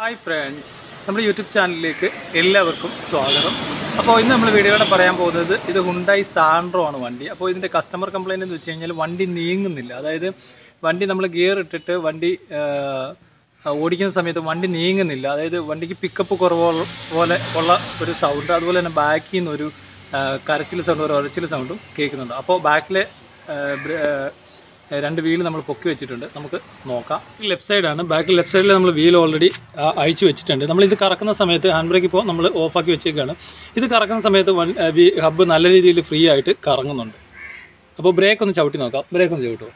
Hi friends നമ്മുടെ YouTube ചാനലിലേക്ക് എല്ലാവർക്കും സ്വാഗതം അപ്പോൾ ഇന്ന് നമ്മൾ വീഡിയോയുടെ പറയാൻ പോകുന്നത് ഇത് ഹുണ്ടായി സാൻഡ്രോ ആണ് വണ്ടി അപ്പോൾ ഇതിൻ്റെ കസ്റ്റമർ കംപ്ലയിൻ്റ് എന്ന് വെച്ച് കഴിഞ്ഞാൽ വണ്ടി നീങ്ങുന്നില്ല അതായത് വണ്ടി നമ്മൾ ഗിയർ ഇട്ടിട്ട് വണ്ടി ആ, ഓടിക്കുന്ന സമയത്ത് വണ്ടി നീങ്ങുന്നില്ല അതായത് വണ്ടിക്ക് പിക്കപ്പ് കുറവ് പോലെ ഉള്ള ഒരു സൗണ്ട് അതുപോലെ തന്നെ ബാക്കിൽ നിന്ന് ഒരു കരച്ചിൽ സൗണ്ടും ഒരു ഉരച്ചിൽ സൗണ്ടും കേൾക്കുന്നുണ്ട് അപ്പോൾ ബാക്കിലെ രണ്ട് വീല് നമ്മൾ പൊക്കി വെച്ചിട്ടുണ്ട് നമുക്ക് നോക്കാം ലെഫ്റ്റ് സൈഡാണ് ബാക്കിൽ ലെഫ്റ്റ് സൈഡിൽ നമ്മൾ വീൽ ഓൾറെഡി അഴിച്ചു വെച്ചിട്ടുണ്ട് നമ്മൾ ഇത് കറക്കുന്ന സമയത്ത് ഹാൻഡ് ബ്രേക്ക് ഇപ്പോൾ നമ്മൾ ഓഫാക്കി വെച്ചേക്കാണ് ഇത് കറക്കുന്ന സമയത്ത് വൺ ഹബ്ബ് നല്ല രീതിയിൽ ഫ്രീ ആയിട്ട് കറങ്ങുന്നുണ്ട് അപ്പോൾ ബ്രേക്ക് ഒന്ന് ചവിട്ടി നോക്കാം ബ്രേക്ക് ഒന്ന് ചവിട്ടുമോ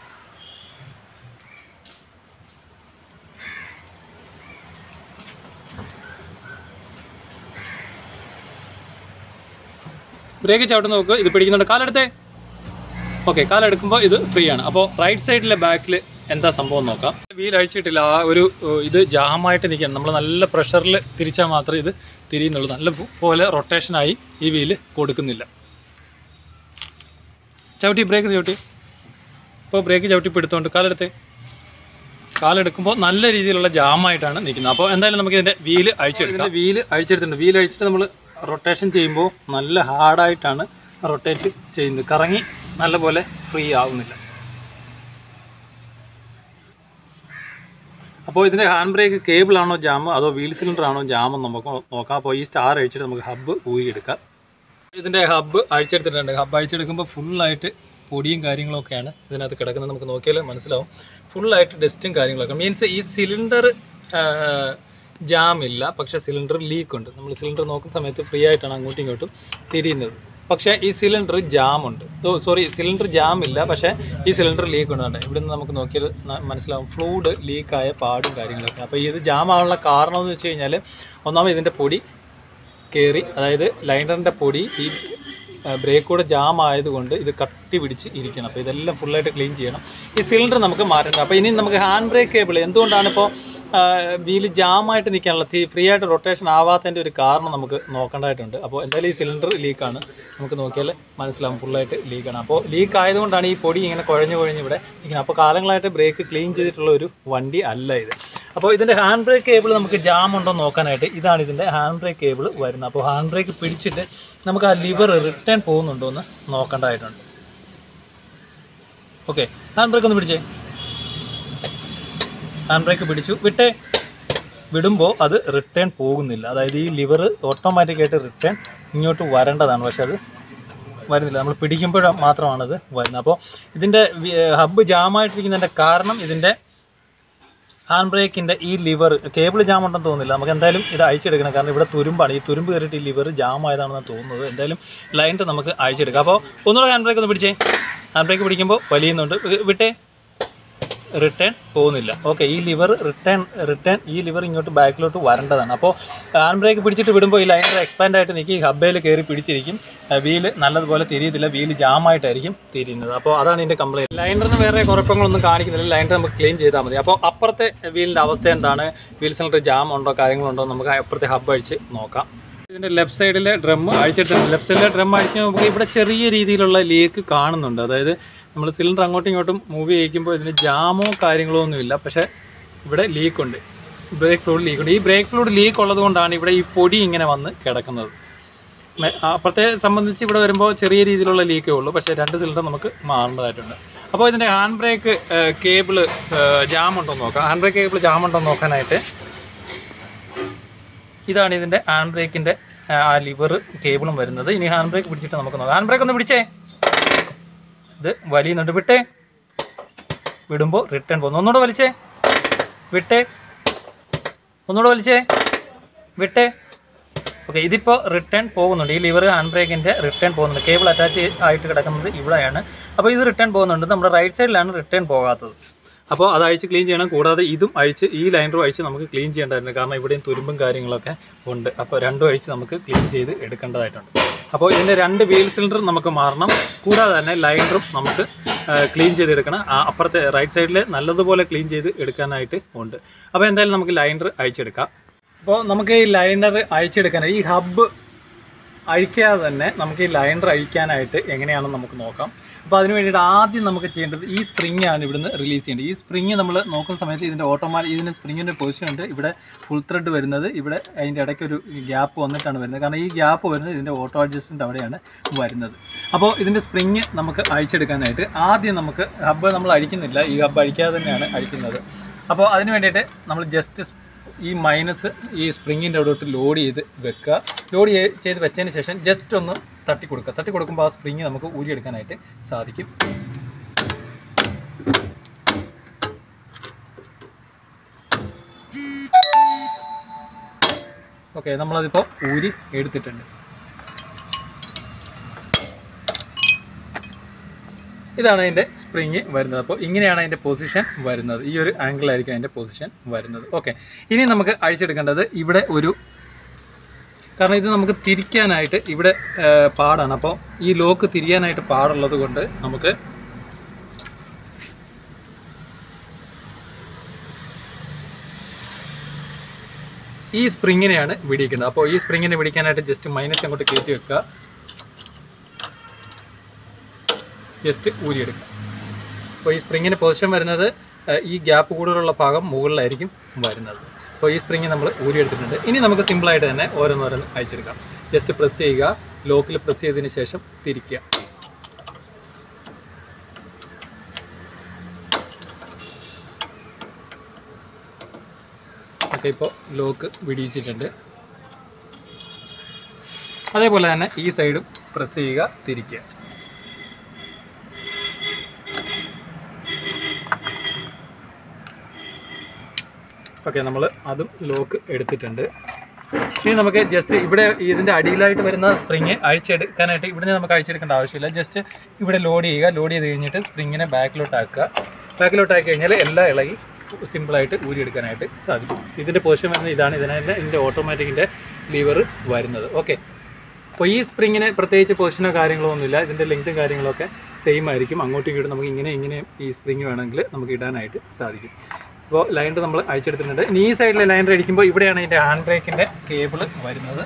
ബ്രേക്ക് ചവിട്ടുന്ന നോക്ക് ഇത് പിടിക്കുന്നുണ്ട് കാലെടുത്തേ ഓക്കെ കാലെടുക്കുമ്പോൾ ഇത് ഫ്രീ ആണ് അപ്പോൾ റൈറ്റ് സൈഡിലെ ബാക്കിൽ എന്താ സംഭവം നോക്കാം വീൽ അഴിച്ചിട്ടില്ല ആ ഒരു ഏഹ്, ഇത് ജാമായിട്ട് നിൽക്കണം നമ്മൾ നല്ല പ്രഷറിൽ തിരിച്ചാൽ മാത്രമേ ഇത് തിരിയുന്നുള്ളൂ നല്ല പോ- പോലെ റൊട്ടേഷനായി ഈ വീല് കൊടുക്കുന്നില്ല ചവിട്ടി ബ്രേക്ക് ചവിട്ടി ഇപ്പോൾ ബ്രേക്ക് ചവിട്ടി പിടുത്തോണ്ട് കാലെടുത്ത് കാലെടുക്കുമ്പോൾ നല്ല രീതിയിലുള്ള ജാമായിട്ടാണ് നിൽക്കുന്നത് അപ്പോൾ എന്തായാലും നമുക്ക് ഇതിൻ്റെ വീല് അഴിച്ചെടുക്കാം വീല് അഴിച്ചെടുത്തിട്ടുണ്ട് വീല് അഴിച്ചിട്ട് നമ്മൾ റൊട്ടേഷൻ ചെയ്യുമ്പോൾ നല്ല ഹാർഡായിട്ടാണ് റൊട്ടേറ്റ് ചെയ്യുന്നത് കറങ്ങി നല്ലപോലെ ഫ്രീ ആവുന്നില്ല അപ്പോൾ ഇതിൻ്റെ ഹാൻഡ് ബ്രേക്ക് കേബിൾ ആണോ ജാം അതോ വീൽ സിലിണ്ടർ ആണോ ജാം എന്ന് നമുക്ക് നോക്കാം അപ്പോൾ ഈ സ്റ്റാർ അഴിച്ചിട്ട് നമുക്ക് ഹബ്ബ് ഊരിയെടുക്കാം ഇതിൻ്റെ ഹബ്ബ് അഴിച്ചെടുത്തിട്ടുണ്ട് ഹബ്ബ് അഴിച്ചെടുക്കുമ്പോൾ ഫുള്ളായിട്ട് പൊടിയും കാര്യങ്ങളൊക്കെയാണ് ഇതിനകത്ത് കിടക്കുന്നത് നമുക്ക് നോക്കിയാൽ മനസ്സിലാവും ഫുള്ളായിട്ട് ഡസ്റ്റും കാര്യങ്ങളൊക്കെ മീൻസ് ഈ സിലിണ്ടർ ജാം ഇല്ല പക്ഷേ സിലിണ്ടർ ലീക്ക് ഉണ്ട് നമ്മൾ സിലിണ്ടർ നോക്കുന്ന സമയത്ത് ഫ്രീ ആയിട്ടാണ് അങ്ങോട്ടും ഇങ്ങോട്ടും തിരിയുന്നത് പക്ഷേ ഈ സിലിണ്ടർ ജാം ഉണ്ട് ഓ സോറി സിലിണ്ടർ ജാം ഇല്ല പക്ഷേ ഈ സിലിണ്ടർ ലീക്ക് ഉണ്ട് ഇവിടെ നിന്ന് നമുക്ക് നോക്കിയാൽ ന- മനസ്സിലാവും ഫ്ലൂഡ് ലീക്കായ പാടും കാര്യങ്ങളൊക്കെ അപ്പോൾ ഇത് ജാം ആവാനുള്ള കാരണം എന്ന് വെച്ച് കഴിഞ്ഞാൽ ഒന്നാമത് ഇതിൻ്റെ പൊടി കയറി അതായത് ലൈനറിൻ്റെ പൊടി ഈ ബ്രേക്ക് കൂടെ ജാം ആയതുകൊണ്ട് ഇത് കട്ടി പിടിച്ച് ഇരിക്കണം അപ്പോൾ ഇതെല്ലാം ഫുള്ളായിട്ട് ക്ലീൻ ചെയ്യണം ഈ സിലിണ്ടർ നമുക്ക് മാറ്റണം അപ്പോൾ ഇനി നമുക്ക് ഹാൻഡ് ബ്രേക്ക് കേബിൾ എന്തുകൊണ്ടാണ് ഇപ്പോൾ വീല് ജാമായിട്ട് നിൽക്കാനുള്ള തീ ഫ്രീ ആയിട്ട് റൊട്ടേഷൻ ആവാത്തതിൻ്റെ ഒരു കാരണം നമുക്ക് നോക്കേണ്ടതായിട്ടുണ്ട് അപ്പോൾ എന്തായാലും ഈ സിലിണ്ടർ ലീക്കാണ് നമുക്ക് നോക്കിയാൽ മനസ്സിലാവും ഫുള്ളായിട്ട് ലീക്കാണ് അപ്പോൾ ലീക്ക് ആയതുകൊണ്ടാണ് ഈ പൊടി ഇങ്ങനെ കുഴഞ്ഞു കുഴഞ്ഞ് ഇവിടെ നിൽക്കുന്നത് അപ്പോൾ കാലങ്ങളായിട്ട് ബ്രേക്ക് ക്ലീൻ ചെയ്തിട്ടുള്ള ഒരു വണ്ടി അല്ല ഇത് അപ്പോൾ ഇതിൻ്റെ ഹാൻഡ് ബ്രേക്ക് കേബിൾ നമുക്ക് ജാം ഉണ്ടോ എന്ന് നോക്കാനായിട്ട് ഇതാണ് ഇതിൻ്റെ ഹാൻഡ് ബ്രേക്ക് കേബിൾ വരുന്നത് അപ്പോൾ ഹാൻഡ് ബ്രേക്ക് പിടിച്ചിട്ട് നമുക്ക് ആ ലിവർ റിട്ടേൺ പോകുന്നുണ്ടോ എന്ന് നോക്കേണ്ടതായിട്ടുണ്ട് ഓക്കെ ഹാൻഡ് ബ്രേക്ക് ഒന്ന് പിടിച്ചേ ഹാൻഡ് ബ്രേക്ക് പിടിച്ചു വിട്ടേ വിടുമ്പോൾ അത് റിട്ടേൺ പോകുന്നില്ല അതായത് ഈ ലിവർ ഓട്ടോമാറ്റിക്കായിട്ട് റിട്ടേൺ ഇങ്ങോട്ട് വരേണ്ടതാണ് പക്ഷെ അത് വരുന്നില്ല നമ്മൾ പിടിക്കുമ്പോൾ മാത്രമാണത് വരുന്നത് അപ്പോൾ ഇതിൻ്റെ ഹബ്ബ് ജാമായിട്ടിരിക്കുന്നതിൻ്റെ കാരണം ഇതിൻ്റെ ഹാൻഡ് ബ്രേക്കിൻ്റെ ഈ ലിവർ കേബിൾ ജാം ഉണ്ടെന്ന് തോന്നുന്നില്ല നമുക്ക് എന്തായാലും ഇത് അഴിച്ചെടുക്കണം കാരണം ഇവിടെ തുരുമ്പാണ് ഈ തുരുമ്പ് കയറിയിട്ട് ഈ ലിവർ ജാം ആയതാണെന്ന് തോന്നുന്നത് എന്തായാലും ലൈൻ്റെ നമുക്ക് അഴിച്ചെടുക്കാം അപ്പോൾ ഒന്നുകൂടെ ഹാൻഡ് ബ്രേക്ക് ഒന്ന് പിടിച്ചേ ഹാൻഡ് ബ്രേക്ക് പിടിക്കുമ്പോൾ വലിയുന്നുണ്ട് വി- വിട്ടേ റിട്ടേൺ പോകുന്നില്ല ഓക്കെ ഈ ലിവർ റിട്ടേൺ റിട്ടേൺ ഈ ലിവർ ഇങ്ങോട്ട് ബാക്കിലോട്ട് വരേണ്ടതാണ് അപ്പോൾ ഹാൻഡ് ബ്രേക്ക് പിടിച്ചിട്ട് വിടുമ്പോൾ ഈ ലൈനർ എക്സ്പാൻഡ് ആയിട്ട് നിൽക്കി ഹബ്ബയിൽ കയറി പിടിച്ചിരിക്കും വീല് നല്ലതുപോലെ തിരിയത്തില്ല വീല് ജാമായിട്ടായിരിക്കും തിരിയുന്നത് അപ്പോൾ അതാണ് ഇതിൻ്റെ കംപ്ലയിൻറ്റ് ലൈനറിന് വേറെ കുഴപ്പങ്ങളൊന്നും കാണിക്കുന്നില്ല ലൈനർ നമുക്ക് ക്ലീൻ ചെയ്താൽ മതി അപ്പോൾ അപ്പുറത്തെ വീലിൻ്റെ അവസ്ഥ എന്താണ് വീൽ സിലിണ്ടർ ജാം ഉണ്ടോ കാര്യങ്ങളുണ്ടോ നമുക്ക് അപ്പുറത്തെ ഹബ്ബ് അഴിച്ച് നോക്കാം ഇതിൻ്റെ ലെഫ്റ്റ് സൈഡിലെ ഡ്രം അഴിച്ചിട്ടുണ്ട് ലെഫ്റ്റ് സൈഡിലെ ഡ്രം അഴിച്ച് നമുക്ക് ഇവിടെ ചെറിയ രീതിയിലുള്ള ലീക്ക് കാണുന്നുണ്ട് അതായത് നമ്മൾ സിലിണ്ടർ അങ്ങോട്ടും ഇങ്ങോട്ടും മൂവ് ചെയ്യിക്കുമ്പോൾ ഇതിന് ജാമോ കാര്യങ്ങളോ ഒന്നുമില്ല പക്ഷേ ഇവിടെ ലീക്കുണ്ട് ബ്രേക്ക് ഫ്ലൂഡ് ലീക്കുണ്ട് ഈ ബ്രേക്ക് ഫ്ലൂഡ് ലീക്ക് ഉള്ളത് കൊണ്ടാണ് ഇവിടെ ഈ പൊടി ഇങ്ങനെ വന്ന് കിടക്കുന്നത് മെ- അപ്പുറത്തെ സംബന്ധിച്ച് ഇവിടെ വരുമ്പോൾ ചെറിയ രീതിയിലുള്ള ലീക്കേ ഉള്ളൂ പക്ഷേ രണ്ട് സിലിണ്ടർ നമുക്ക് മാറേണ്ടതായിട്ടുണ്ട് അപ്പോൾ ഇതിൻ്റെ ഹാൻഡ് ബ്രേക്ക് കേബിള് ജാം ഉണ്ടോ എന്ന് നോക്കാം ഹാൻഡ് ബ്രേക്ക് കേബിൾ ജാം ഉണ്ടോ എന്ന് നോക്കാനായിട്ട് ഇതാണ് ഇതിൻ്റെ ഹാൻഡ് ബ്രേക്കിൻ്റെ ആ ലിവർ കേബിളും വരുന്നത് ഇനി ഹാൻഡ് ബ്രേക്ക് പിടിച്ചിട്ട് നമുക്ക് നോക്കാം ഹാൻഡ് ബ്രേക്ക് ഒന്ന് പിടിച്ചേ ഇത് വലിയുന്നുണ്ട് വിട്ടേ വിടുമ്പോൾ റിട്ടേൺ പോകുന്നു ഒന്നുകൂടെ വലിച്ചേ വിട്ടേ ഒന്നുകൂടെ വലിച്ചേ വിട്ടേ ഓക്കെ ഇതിപ്പോൾ റിട്ടേൺ പോകുന്നുണ്ട് ഈ ലിവർ ഹാൻഡ് ബ്രേക്കിൻ്റെ റിട്ടേൺ പോകുന്നുണ്ട് കേബിൾ അറ്റാച്ച് ആയിട്ട് കിടക്കുന്നത് ഇവിടെയാണ് അപ്പോൾ ഇത് റിട്ടേൺ പോകുന്നുണ്ട് നമ്മുടെ റൈറ്റ് സൈഡിലാണ് റിട്ടേൺ പോകാത്തത് അപ്പോൾ അത് അഴിച്ച് ക്ലീൻ ചെയ്യണം കൂടാതെ ഇതും അഴിച്ച് ഈ ലൈനറും അഴിച്ച് നമുക്ക് ക്ലീൻ ചെയ്യേണ്ടതായിട്ടുണ്ട് കാരണം ഇവിടെയും തുരുമ്പും കാര്യങ്ങളൊക്കെ ഉണ്ട് അപ്പോൾ രണ്ടും അഴിച്ച് നമുക്ക് ക്ലീൻ ചെയ്ത് എടുക്കേണ്ടതായിട്ടുണ്ട് അപ്പോൾ ഇതിൻ്റെ രണ്ട് വീൽ സിലിണ്ടർ നമുക്ക് മാറണം കൂടാതെ തന്നെ ലൈനറും നമുക്ക് ക്ലീൻ ചെയ്തെടുക്കണം ആ അപ്പുറത്തെ റൈറ്റ് സൈഡിൽ നല്ലതുപോലെ ക്ലീൻ ചെയ്ത് എടുക്കാനായിട്ട് ഉണ്ട് അപ്പോൾ എന്തായാലും നമുക്ക് ലൈനർ അഴിച്ചെടുക്കാം അപ്പോൾ നമുക്ക് ഈ ലൈനർ അഴിച്ചെടുക്കാനായി ഈ ഹബ്ബ് അഴിക്കാതെ തന്നെ നമുക്ക് ഈ ലൈനർ അഴിക്കാനായിട്ട് എങ്ങനെയാണെന്ന് നമുക്ക് നോക്കാം അപ്പോൾ അതിന് വേണ്ടിയിട്ട് ആദ്യം നമുക്ക് ചെയ്യേണ്ടത് ഈ സ്പ്രിങ് ആണ് ഇവിടുന്ന് റിലീസ് ചെയ്യേണ്ടത് ഈ സ്പ്രിങ് നമ്മൾ നോക്കുന്ന സമയത്ത് ഇതിൻ്റെ ഓട്ടോമാറ്റിക് ഇതിന് സ്പ്രിങ്ങിൻ്റെ പൊസിഷൻ ഉണ്ട് ഇവിടെ ഫുൾ ത്രെഡ് വരുന്നത് ഇവിടെ അതിൻ്റെ ഇടയ്ക്ക് ഒരു ഗ്യാപ്പ് വന്നിട്ടാണ് വരുന്നത് കാരണം ഈ ഗ്യാപ്പ് വരുന്നത് ഇതിൻ്റെ ഓട്ടോ അഡ്ജസ്റ്റ്മെൻ്റ് അവിടെയാണ് വരുന്നത് അപ്പോൾ ഇതിൻ്റെ സ്പ്രിങ് നമുക്ക് അഴിച്ചെടുക്കാനായിട്ട് ആദ്യം നമുക്ക് ഹബ്ബ് നമ്മൾ അഴിക്കുന്നില്ല ഈ ഹബ്ബ് അഴിക്കാതെ തന്നെയാണ് അഴിക്കുന്നത് അപ്പോൾ അതിന് വേണ്ടിയിട്ട് നമ്മൾ ജസ്റ്റ് ഈ മൈനസ് ഈ സ്പ്രിങ്ങിൻ്റെ അവിടോട്ട് ലോഡ് ചെയ്ത് വെക്കുക ലോഡ് ചെയ്ത് വെച്ചതിന് ശേഷം ജസ്റ്റ് ഒന്ന് തട്ടി കൊടുക്കുക തട്ടി കൊടുക്കുമ്പോൾ ആ സ്പ്രിങ് നമുക്ക് ഊരിയെടുക്കാനായിട്ട് സാധിക്കും ഓക്കെ നമ്മളതിപ്പോൾ ഊരി എടുത്തിട്ടുണ്ട് ഇതാണ് അതിൻ്റെ സ്പ്രിങ് വരുന്നത് അപ്പോൾ ഇങ്ങനെയാണ് അതിൻ്റെ പൊസിഷൻ വരുന്നത് ഈ ഒരു ആംഗിളായിരിക്കും അതിൻ്റെ പൊസിഷൻ വരുന്നത് ഓക്കെ ഇനി നമുക്ക് അഴിച്ചെടുക്കേണ്ടത് ഇവിടെ ഒരു കാരണം ഇത് നമുക്ക് തിരിക്കാനായിട്ട് ഇവിടെ ആ, പാടാണ് അപ്പോൾ ഈ ലോക്ക് തിരിയാനായിട്ട് പാടുള്ളത് കൊണ്ട് നമുക്ക് ഈ സ്പ്രിങ്ങിനെയാണ് പിടിക്കുന്നത് അപ്പോൾ ഈ സ്പ്രിങ്ങിനെ പിടിക്കാനായിട്ട് ജസ്റ്റ് മൈനസ് അങ്ങോട്ട് കയറ്റി വെക്കുക ജസ്റ്റ് ഊരിയെടുക്കുക അപ്പോൾ ഈ സ്പ്രിങ്ങിന് പൊസിഷൻ വരുന്നത് ആ, ഈ ഗ്യാപ്പ് കൂടുതലുള്ള ഭാഗം മുകളിലായിരിക്കും വരുന്നത് അപ്പോൾ ഈ സ്പ്രിങ് നമ്മൾ ഊരിയെടുത്തിട്ടുണ്ട് ഇനി നമുക്ക് സിമ്പിളായിട്ട് തന്നെ ഓരോന്നോരോന്ന് അയച്ചെടുക്കാം ജസ്റ്റ് പ്രസ് ചെയ്യുക ലോക്കിൽ പ്രസ് ചെയ്തതിന് ശേഷം തിരിക്കുക ഓക്കെ ഇപ്പോൾ ലോക്ക് വിടിയിച്ചിട്ടുണ്ട് അതേപോലെ തന്നെ ഈ സൈഡും പ്രസ് ചെയ്യുക തിരിക്കുക ഓക്കെ നമ്മൾ അതും ലോക്ക് എടുത്തിട്ടുണ്ട് ഇനി നമുക്ക് ജസ്റ്റ് ഇവിടെ ഇതിൻ്റെ അടിയിലായിട്ട് വരുന്ന സ്പ്രിങ് അഴിച്ചെടുക്കാനായിട്ട് ഇവിടെ നമുക്ക് അഴിച്ചെടുക്കേണ്ട ആവശ്യമില്ല ജസ്റ്റ് ഇവിടെ ലോഡ് ചെയ്യുക ലോഡ് ചെയ്ത് കഴിഞ്ഞിട്ട് സ്പ്രിങ്ങിനെ ബാക്കിലോട്ട് ആക്കുക ബാക്കിലോട്ട് ആക്കി കഴിഞ്ഞാൽ എല്ലാം ഇളകി സിമ്പിളായിട്ട് ഊരിയെടുക്കാനായിട്ട് സാധിക്കും ഇതിൻ്റെ പൊസിഷൻ വരുന്നത് ഇതാണ് ഇതിനെ ഇതിൻ്റെ ഓട്ടോമാറ്റിക്കിൻ്റെ ലീവർ വരുന്നത് ഓക്കെ അപ്പോൾ ഈ സ്പ്രിങ്ങിന് പ്രത്യേകിച്ച് പൊസിഷനോ കാര്യങ്ങളോ ഒന്നുമില്ല ഇതിൻ്റെ ലെങ്ത്തും കാര്യങ്ങളൊക്കെ സെയിം ആയിരിക്കും അങ്ങോട്ടും ഇങ്ങോട്ടും നമുക്ക് ഇങ്ങനെ ഇങ്ങനെ ഈ സ്പ്രിങ് വേണമെങ്കിൽ നമുക്ക് ഇടാനായിട്ട് സാധിക്കും അപ്പോൾ ലൈൻഡർ നമ്മൾ അഴിച്ചെടുത്തിട്ടുണ്ട് ഇനി ഈ സൈഡിൽ ലൈൻഡർ അടിക്കുമ്പോൾ ഇവിടെയാണ് ഇതിൻ്റെ ഹാൻഡ് ബ്രേക്കിൻ്റെ കേബിൾ വരുന്നത്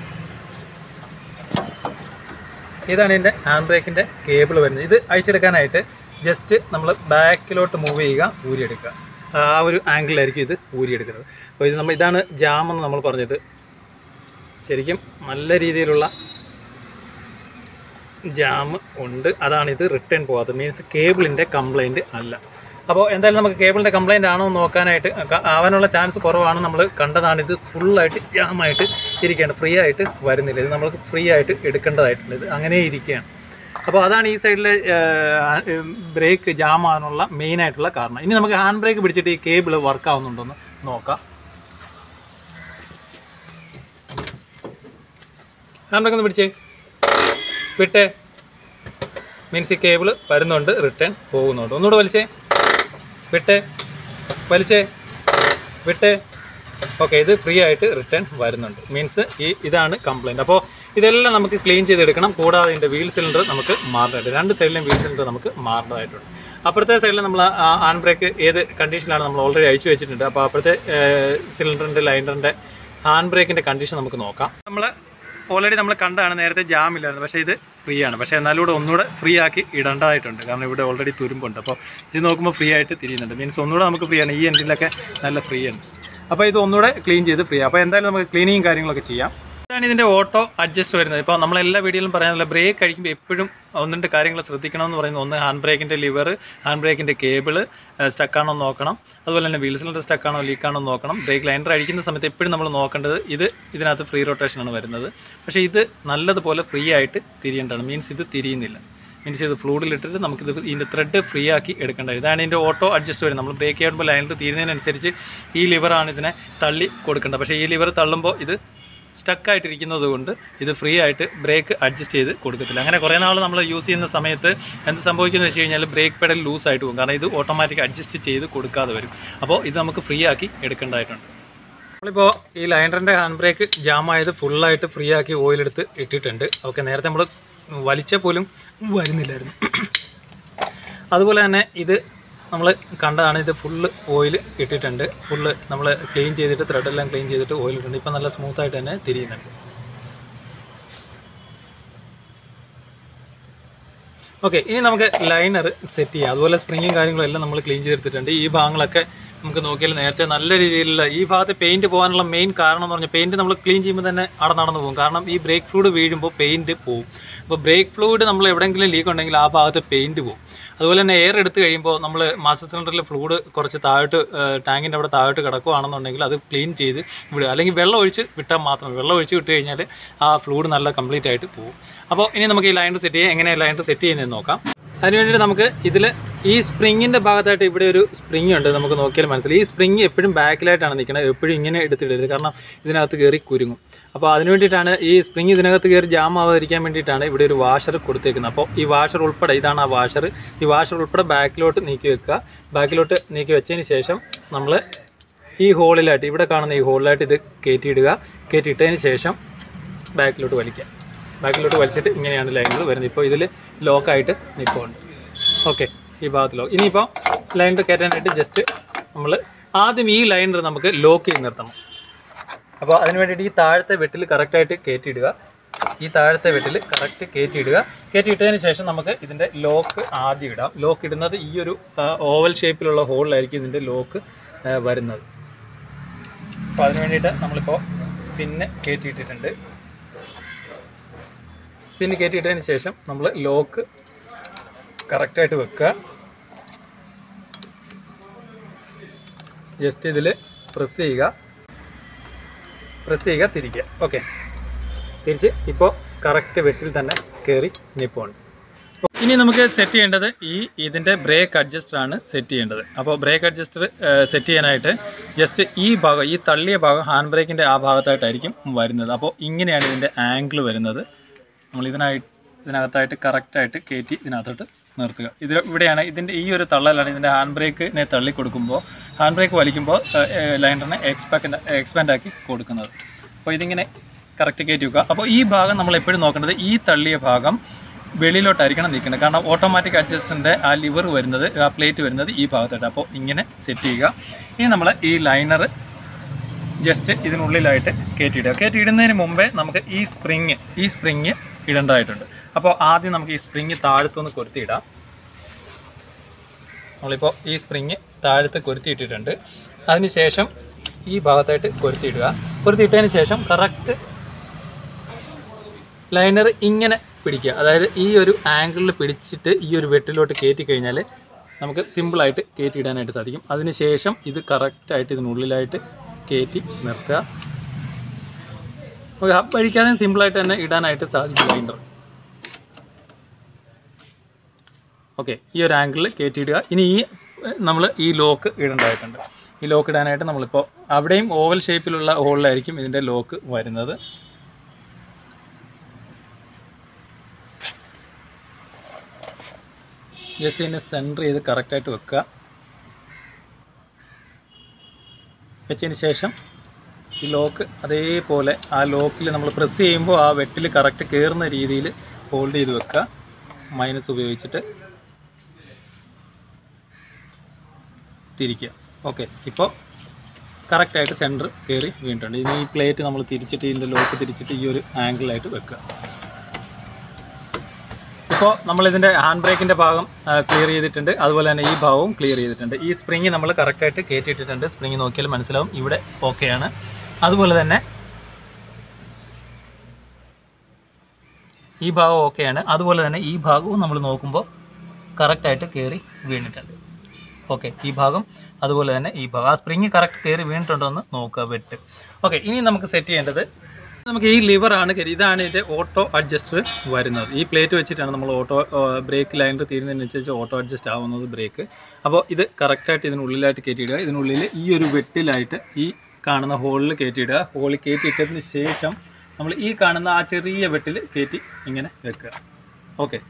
ഇതാണ് ഇതിൻ്റെ ഹാൻഡ് ബ്രേക്കിൻ്റെ കേബിൾ വരുന്നത് ഇത് അഴിച്ചെടുക്കാനായിട്ട് ജസ്റ്റ് നമ്മൾ ബാക്കിലോട്ട് മൂവ് ചെയ്യുക ഊരിയെടുക്കുക ആ ഒരു ആംഗിളിലായിരിക്കും ഇത് ഊരിയെടുക്കുന്നത് അപ്പോൾ ഇത് നമ്മൾ ഇതാണ് ജാം എന്ന് നമ്മൾ പറഞ്ഞത് ശരിക്കും നല്ല രീതിയിലുള്ള ജാം ഉണ്ട് അതാണ് ഇത് റിട്ടേൺ പോകാത്തത് മീൻസ് കേബിളിൻ്റെ കംപ്ലൈൻറ്റ് അല്ല അപ്പോൾ എന്തായാലും നമുക്ക് കേബിളിൻ്റെ കംപ്ലൈൻറ്റ് ആണോ എന്ന് നോക്കാനായിട്ട് ക- ആവാനുള്ള ചാൻസ് കുറവാണ് നമ്മൾ കണ്ടതാണ് ഇത് ഫുള്ളായിട്ട് ജാമായിട്ട് ഇരിക്കുകയാണ് ഫ്രീ ആയിട്ട് വരുന്നില്ല ഇത് നമുക്ക് ഫ്രീ ആയിട്ട് എടുക്കേണ്ടതായിട്ടുണ്ട് ഇത് അങ്ങനെ ഇരിക്കുകയാണ് അപ്പോൾ അതാണ് ഈ സൈഡിലെ ബ്രേക്ക് ജാം ആകാനുള്ള മെയിൻ ആയിട്ടുള്ള കാരണം ഇനി നമുക്ക് ഹാൻഡ് ബ്രേക്ക് പിടിച്ചിട്ട് ഈ കേബിൾ വർക്ക് ആവുന്നുണ്ടോ എന്ന് നോക്കാം ഹാൻഡ് ബ്രേക്ക് ഒന്ന് പിടിച്ചേ വിട്ടേ മീൻസ് ഈ കേബിൾ വരുന്നുണ്ട് റിട്ടേൺ പോകുന്നുണ്ട് ഒന്നുകൂടെ വലിച്ചേ വിട്ടേ വലിച്ചേ വിട്ടേ ഓക്കെ ഇത് ഫ്രീ ആയിട്ട് റിട്ടേൺ വരുന്നുണ്ട് മീൻസ് ഈ ഇതാണ് കംപ്ലൈൻറ്റ് അപ്പോൾ ഇതെല്ലാം നമുക്ക് ക്ലീൻ ചെയ്തെടുക്കണം കൂടാതെ ഇതിൻ്റെ വീൽ സിലിണ്ടർ നമുക്ക് മാറേണ്ടതുണ്ട് രണ്ട് സൈഡിലെയും വീൽ സിലിണ്ടർ നമുക്ക് മാറേണ്ടതായിട്ടുണ്ട് അപ്പുറത്തെ സൈഡിൽ നമ്മൾ ഹാൻഡ് ബ്രേക്ക് ഏത് കണ്ടീഷനിലാണ് നമ്മൾ ഓൾറെഡി അഴിച്ചു വെച്ചിട്ടുണ്ട് അപ്പോൾ അപ്പുറത്തെ സിലിണ്ടറിൻ്റെ ലൈനറിൻ്റെ ഹാൻഡ് ബ്രേക്കിൻ്റെ കണ്ടീഷൻ നമുക്ക് നോക്കാം നമ്മൾ ഓൾറെഡി നമ്മൾ കണ്ടതാണ് നേരത്തെ ജാം ഇല്ലായിരുന്നു പക്ഷേ ഇത് ഫ്രീ ആണ് പക്ഷേ എന്നാലും കൂടെ ഒന്നുകൂടെ ഫ്രീ ആക്കി ഇടേണ്ടതായിട്ടുണ്ട് കാരണം ഇവിടെ ഓൾറെഡി തുരുമ്പുണ്ട് അപ്പോൾ ഇത് നോക്കുമ്പോൾ ഫ്രീ ആയിട്ട് തിരിയുന്നുണ്ട് മീൻസ് ഒന്നുകൂടെ നമുക്ക് ഫ്രീ ആണ് ഈ എൻഡിലൊക്കെ നല്ല ഫ്രീ ആണ് അപ്പോൾ ഇത് ഒന്നുകൂടെ ക്ലീൻ ചെയ്ത് ഫ്രീ അപ്പോൾ എന്തായാലും നമുക്ക് ക്ലീനിങ് കാര്യങ്ങളൊക്കെ ചെയ്യാം ഇതാണ് ഇതിൻ്റെ ഓട്ടോ അഡ്ജസ്റ്റ് വരുന്നത് ഇപ്പോൾ നമ്മൾ എല്ലാ വീഡിയോയിലും പറയാനുള്ള ബ്രേക്ക് കഴിക്കുമ്പോൾ എപ്പോഴും ഒന്ന് രണ്ട് കാര്യങ്ങൾ ശ്രദ്ധിക്കണമെന്ന് പറയുന്നത് ഒന്ന് ഹാൻഡ് ബ്രേക്കിൻ്റെ ലിവർ ഹാൻഡ് ബ്രേക്കിൻ്റെ കേബിള് സ്റ്റക്കാണോ എന്ന് നോക്കണം അതുപോലെ തന്നെ വീൽ സിലിണ്ടർ സ്റ്റക്കാണോ ലീക്കാണോ എന്ന് നോക്കണം ബ്രേക്ക് ലൈനർ അടിക്കുന്ന സമയത്ത് എപ്പോഴും നമ്മൾ നോക്കേണ്ടത് ഇത് ഇതിനകത്ത് ഫ്രീ റൊട്ടേഷനാണ് വരുന്നത് പക്ഷേ ഇത് നല്ലതുപോലെ ഫ്രീ ആയിട്ട് തിരിയേണ്ടതാണ് മീൻസ് ഇത് തിരിയുന്നില്ല മീൻസ് ഇത് ഫ്ലൂഡിലിട്ടിട്ട് നമുക്കിത് ഇതിൻ്റെ ത്രെഡ് ഫ്രീ ആക്കി എടുക്കേണ്ടത് ഇതാണ് ഇതിൻ്റെ ഓട്ടോ അഡ്ജസ്റ്റ് വരുന്നത് നമ്മൾ ബ്രേക്ക് ചെയ്യുമ്പോൾ ലൈനർ തീരുന്നതിനനുസരിച്ച് ഈ ലിവറാണ് ഇതിനെ തള്ളി കൊടുക്കേണ്ടത് പക്ഷേ ഈ ലിവർ തള്ളുമ്പോൾ ഇത് സ്റ്റക്കായിട്ടിരിക്കുന്നത് കൊണ്ട് ഇത് ഫ്രീ ആയിട്ട് ബ്രേക്ക് അഡ്ജസ്റ്റ് ചെയ്ത് കൊടുക്കത്തില്ല അങ്ങനെ കുറേ നാൾ നമ്മൾ യൂസ് ചെയ്യുന്ന സമയത്ത് എന്ത് സംഭവിക്കുന്നത് വെച്ച് കഴിഞ്ഞാൽ ബ്രേക്ക് പെഡൽ ലൂസ് ആയിട്ട് പോകും കാരണം ഇത് ഓട്ടോമാറ്റിക് അഡ്ജസ്റ്റ് ചെയ്ത് കൊടുക്കാതെ വരും അപ്പോൾ ഇത് നമുക്ക് ഫ്രീ ആക്കി എടുക്കേണ്ടതായിട്ടുണ്ട് നമ്മളിപ്പോൾ ഈ ലൈനറിൻ്റെ ഹാൻഡ് ബ്രേക്ക് ജാമായത് ഫുള്ളായിട്ട് ഫ്രീ ആക്കി ഓയിലെടുത്ത് ഇട്ടിട്ടുണ്ട് ഓക്കെ നേരത്തെ നമ്മൾ വലിച്ചാൽ പോലും വരുന്നില്ലായിരുന്നു അതുപോലെ തന്നെ ഇത് നമ്മൾ കണ്ടതാണ് ഇത് ഫുള്ള് ഓയിൽ ഇട്ടിട്ടുണ്ട് ഫുള്ള് നമ്മൾ ക്ലീൻ ചെയ്തിട്ട് ത്രെഡെല്ലാം ക്ലീൻ ചെയ്തിട്ട് ഓയിൽ ഇട്ടിട്ടുണ്ട് ഇപ്പം നല്ല സ്മൂത്തായിട്ട് തന്നെ തിരിയുന്നുണ്ട് ഓക്കെ ഇനി നമുക്ക് ലൈനർ സെറ്റ് ചെയ്യാം അതുപോലെ സ്പ്രിങ്ങും കാര്യങ്ങളും എല്ലാം നമ്മൾ ക്ലീൻ ചെയ്തെടുത്തിട്ടുണ്ട് ഈ ഭാഗങ്ങളൊക്കെ നമുക്ക് നോക്കിയാൽ നേരത്തെ നല്ല രീതിയിലുള്ള ഈ ഭാഗത്ത് പെയിന്റ് പോകാനുള്ള മെയിൻ കാരണം എന്ന് പറഞ്ഞാൽ പെയിന്റ് നമ്മൾ ക്ലീൻ ചെയ്യുമ്പോൾ തന്നെ അവിടെ നടന്നു പോകും കാരണം ഈ ബ്രേക്ക് ഫ്ലൂയിഡ് വീഴുമ്പോൾ പെയിന്റ് പോകും അപ്പോൾ ബ്രേക്ക് ഫ്ലൂയിഡ് നമ്മൾ എവിടെയെങ്കിലും ലീക്ക് ഉണ്ടെങ്കിൽ ആ ഭാഗത്ത് പെയിന്റ് പോകും അതുപോലെ തന്നെ എയർ എടുത്ത് കഴിയുമ്പോൾ നമ്മൾ മാസ്റ്റർ സിലിണ്ടറിൽ ഫ്ലൂയിഡ് കുറച്ച് താഴോട്ട് ടാങ്കിൻ്റെ അവിടെ താഴോട്ട് കിടക്കുകയാണെന്നുണ്ടെങ്കിൽ അത് ക്ലീൻ ചെയ്ത് വിടുക അല്ലെങ്കിൽ വെള്ളം ഒഴിച്ച് വിട്ടാൽ മാത്രം വെള്ളം ഒഴിച്ച് വിട്ട് കഴിഞ്ഞാൽ ആ ഫ്ലൂയിഡ് നല്ല കംപ്ലീറ്റ് ആയിട്ട് പോകും അപ്പോൾ ഇനി നമുക്ക് ഈ ലൈനർ സെറ്റ് ചെയ്യാം എങ്ങനെ ലൈനർ സെറ്റ് ചെയ്യുന്നതെന്ന് നോക്കാം അതിന് വേണ്ടിയിട്ട് നമുക്ക് ഇതിൽ ഈ സ്പ്രിങ്ങിൻ്റെ ഭാഗത്തായിട്ട് ഇവിടെ ഒരു സ്പ്രിങ് ഉണ്ട് നമുക്ക് നോക്കിയാൽ മനസ്സിലായി ഈ സ്പ്രിങ് എപ്പോഴും ബാക്കിലായിട്ടാണ് നിൽക്കുന്നത് എപ്പോഴും ഇങ്ങനെ എടുത്തിടരുത് കാരണം ഇതിനകത്ത് കയറി കുരുങ്ങും അപ്പോൾ അതിന് വേണ്ടിയിട്ടാണ് ഈ സ്പ്രിങ് ഇതിനകത്ത് കയറി ജാം ആവാതിരിക്കാൻ വേണ്ടിയിട്ടാണ് ഇവിടെ ഒരു വാഷർ കൊടുത്തേക്കുന്നത് അപ്പോൾ ഈ വാഷർ ഉൾപ്പെടെ ഇതാണ് ആ വാഷർ ഈ വാഷർ ഉൾപ്പെടെ ബാക്കിലോട്ട് നീക്കി വെക്കുക ബാക്കിലോട്ട് നീക്കി വെച്ചതിന് ശേഷം നമ്മൾ ഈ ഹോളിലായിട്ട് ഇവിടെ കാണുന്ന ഈ ഹോളിലായിട്ട് ഇത് കയറ്റിയിടുക കയറ്റിയിട്ടതിന് ശേഷം ബാക്കിലോട്ട് വലിക്കുക ബാക്കിലോട്ട് വലിച്ചിട്ട് ഇങ്ങനെയാണ് ലൈനുകൾ വരുന്നത് ഇപ്പോൾ ഇതിൽ ലോക്കായിട്ട് നിൽപ്പുണ്ട് ഓക്കെ ഈ ഭാഗത്ത് ലോക്ക് ഇനിയിപ്പോൾ ലൈനർ കയറ്റാനായിട്ട് ജസ്റ്റ് നമ്മൾ ആദ്യം ഈ ലൈനർ നമുക്ക് ലോക്ക് ചെയ്ത് നിർത്തണം അപ്പോൾ അതിന് വേണ്ടിയിട്ട് ഈ താഴത്തെ വെട്ടിൽ കറക്റ്റായിട്ട് കയറ്റിയിടുക ഈ താഴത്തെ വെട്ടിൽ കറക്റ്റ് കയറ്റിയിടുക കയറ്റിയിട്ടതിന് ശേഷം നമുക്ക് ഇതിൻ്റെ ലോക്ക് ആദ്യം ഇടാം ലോക്ക് ഇടുന്നത് ഈ ഒരു ഓവൽ ഷേപ്പിലുള്ള ഹോളിലായിരിക്കും ഇതിൻ്റെ ലോക്ക് വരുന്നത് അപ്പോൾ അതിന് വേണ്ടിയിട്ട് നമ്മളിപ്പോൾ പിന്നെ കയറ്റിയിട്ടിട്ടുണ്ട് പിന്നെ കയറ്റിയിട്ടതിന് ശേഷം നമ്മൾ ലോക്ക് കറക്റ്റായിട്ട് വെക്കുക ജസ്റ്റ് ഇതിൽ പ്രസ് ചെയ്യുക പ്രസ് ചെയ്യുക തിരിക്കുക ഓക്കെ തിരിച്ച് ഇപ്പോൾ കറക്റ്റ് വെട്ടിൽ തന്നെ കയറി നിൽപ്പുണ്ട് ഇനി നമുക്ക് സെറ്റ് ചെയ്യേണ്ടത് ഈ ഇതിൻ്റെ ബ്രേക്ക് അഡ്ജസ്റ്റർ ആണ് സെറ്റ് ചെയ്യേണ്ടത് അപ്പോൾ ബ്രേക്ക് അഡ്ജസ്റ്റർ സെറ്റ് ചെയ്യാനായിട്ട് ജസ്റ്റ് ഈ ഭാഗം ഈ തള്ളിയ ഭാഗം ഹാൻഡ് ബ്രേക്കിൻ്റെ ആ ഭാഗത്തായിട്ടായിരിക്കും വരുന്നത് അപ്പോൾ ഇങ്ങനെയാണ് ഇതിൻ്റെ ആംഗിൾ വരുന്നത് നമ്മൾ ഇതിനായി ഇതിനകത്തായിട്ട് കറക്റ്റായിട്ട് കയറ്റി ഇതിനകത്തോട്ട് നിർത്തുക ഇത് ഇവിടെയാണ് ഇതിൻ്റെ ഈ ഒരു തള്ളലാണ് ഇതിൻ്റെ ഹാൻഡ് ബ്രേക്കിനെ തള്ളി കൊടുക്കുമ്പോൾ ഹാൻഡ് ബ്രേക്ക് വലിക്കുമ്പോൾ ലൈനറിനെ എക്സ്പാൻഡ് എക്സ്പാൻഡ് ആക്കി കൊടുക്കുന്നത് അപ്പോൾ ഇതിങ്ങനെ കറക്റ്റ് കയറ്റി വെക്കുക അപ്പോൾ ഈ ഭാഗം നമ്മൾ എപ്പോഴും നോക്കേണ്ടത് ഈ തള്ളിയ ഭാഗം വെളിയിലോട്ടായിരിക്കണം നിൽക്കുന്നത് കാരണം ഓട്ടോമാറ്റിക് അഡ്ജസ്റ്ററിൻ്റെ ആ ലിവർ വരുന്നത് ആ പ്ലേറ്റ് വരുന്നത് ഈ ഭാഗത്തായിട്ട് അപ്പോൾ ഇങ്ങനെ സെറ്റ് ചെയ്യുക ഇനി നമ്മൾ ഈ ലൈനർ ജസ്റ്റ് ഇതിനുള്ളിലായിട്ട് കയറ്റിയിടുക കയറ്റിയിടുന്നതിന് മുമ്പേ നമുക്ക് ഈ സ്പ്രിങ് ഈ സ്പ്രിങ് ഇടേണ്ടതായിട്ടുണ്ട് അപ്പോൾ ആദ്യം നമുക്ക് ഈ സ്പ്രിങ് താഴത്തുനിന്ന് കൊരുത്തിയിടാം നമ്മളിപ്പോൾ ഈ സ്പ്രിങ് താഴത്ത് കൊരുത്തിയിട്ടിട്ടുണ്ട് അതിനുശേഷം ഈ ഭാഗത്തായിട്ട് കൊരുത്തിയിടുക കൊരുത്തിയിട്ടതിന് ശേഷം കറക്റ്റ് ലൈനർ ഇങ്ങനെ പിടിക്കുക അതായത് ഈ ഒരു ആംഗിളിൽ പിടിച്ചിട്ട് ഈ ഒരു വെട്ടിലോട്ട് കയറ്റി കഴിഞ്ഞാൽ നമുക്ക് സിമ്പിളായിട്ട് കയറ്റിയിടാനായിട്ട് സാധിക്കും അതിനുശേഷം ഇത് കറക്റ്റായിട്ട് ഇതിനുള്ളിലായിട്ട് കയറ്റി നിർത്തുക നമുക്ക് ഹബ് അഴിക്കാതെ സിമ്പിളായിട്ട് തന്നെ ഇടാനായിട്ട് സാധിക്കും ലൈനർ ഓക്കെ ഈ ഒരു ആംഗിളിൽ കയറ്റിയിടുക ഇനി ഈ നമ്മൾ ഈ ലോക്ക് ഇടേണ്ടതായിട്ടുണ്ട് ഈ ലോക്ക് ഇടാനായിട്ട് നമ്മളിപ്പോൾ അവിടെയും ഓവൽ ഷേപ്പിലുള്ള ഹോളിലായിരിക്കും ഇതിൻ്റെ ലോക്ക് വരുന്നത് ജസ്റ്റ് ഇതിനെ സെൻറ്റർ ചെയ്ത് കറക്റ്റായിട്ട് വെക്കുക വെച്ചതിന് ശേഷം ഈ ലോക്ക് അതേപോലെ ആ ലോക്കിൽ നമ്മൾ പ്രസ് ചെയ്യുമ്പോൾ ആ വെട്ടിൽ കറക്റ്റ് കയറുന്ന രീതിയിൽ ഹോൾഡ് ചെയ്ത് വെക്കുക മൈനസ് ഉപയോഗിച്ചിട്ട് തിരിക്കുക ഓക്കെ ഇപ്പോൾ കറക്റ്റായിട്ട് സെൻറ്റർ കയറി വീണിട്ടുണ്ട് ഇനി ഈ പ്ലേറ്റ് നമ്മൾ തിരിച്ചിട്ട് ഇതിൻ്റെ ലോക്ക് തിരിച്ചിട്ട് ഈ ഒരു ആംഗിളായിട്ട് വെക്കുക ഇപ്പോൾ നമ്മളിതിൻ്റെ ഹാൻഡ് ബ്രേക്കിൻ്റെ ഭാഗം ക്ലിയർ ചെയ്തിട്ടുണ്ട് അതുപോലെ തന്നെ ഈ ഭാഗവും ക്ലിയർ ചെയ്തിട്ടുണ്ട് ഈ സ്പ്രിങ് നമ്മൾ കറക്റ്റായിട്ട് കയറ്റിയിട്ടിട്ടുണ്ട് സ്പ്രിങ് നോക്കിയാൽ മനസ്സിലാവും ഇവിടെ ഓക്കെയാണ് അതുപോലെ തന്നെ ഈ ഭാഗം ഓക്കെയാണ് അതുപോലെ തന്നെ ഈ ഭാഗവും നമ്മൾ നോക്കുമ്പോൾ കറക്റ്റായിട്ട് കയറി വീണിട്ടുണ്ട് ഓക്കെ ഈ ഭാഗം അതുപോലെ തന്നെ ഈ ഭാഗം ആ സ്പ്രിങ് കറക്റ്റ് കയറി വീണിട്ടുണ്ടോ എന്ന് നോക്കുക വെട്ട് ഓക്കെ ഇനി നമുക്ക് സെറ്റ് ചെയ്യേണ്ടത് നമുക്ക് ഈ ലിവറാണ് കയറി ഇതാണ് ഇതിൻ്റെ ഓട്ടോ അഡ്ജസ്റ്റർ വരുന്നത് ഈ പ്ലേറ്റ് വെച്ചിട്ടാണ് നമ്മൾ ഓട്ടോ ബ്രേക്ക് ലൈനർ തീരുന്നതിനനുസരിച്ച് ഓട്ടോ അഡ്ജസ്റ്റ് ആവുന്നത് ബ്രേക്ക് അപ്പോൾ ഇത് കറക്റ്റായിട്ട് ഇതിനുള്ളിലായിട്ട് കയറ്റിയിടുക ഇതിനുള്ളിൽ ഈ ഒരു വെട്ടിലായിട്ട് ഈ കാണുന്ന ഹോളിൽ കയറ്റിയിടുക ഹോളിൽ കയറ്റിയിട്ടതിന് ശേഷം നമ്മൾ ഈ കാണുന്ന ആ ചെറിയ വെട്ടിൽ കയറ്റി ഇങ്ങനെ വെക്കുക ഓക്കെ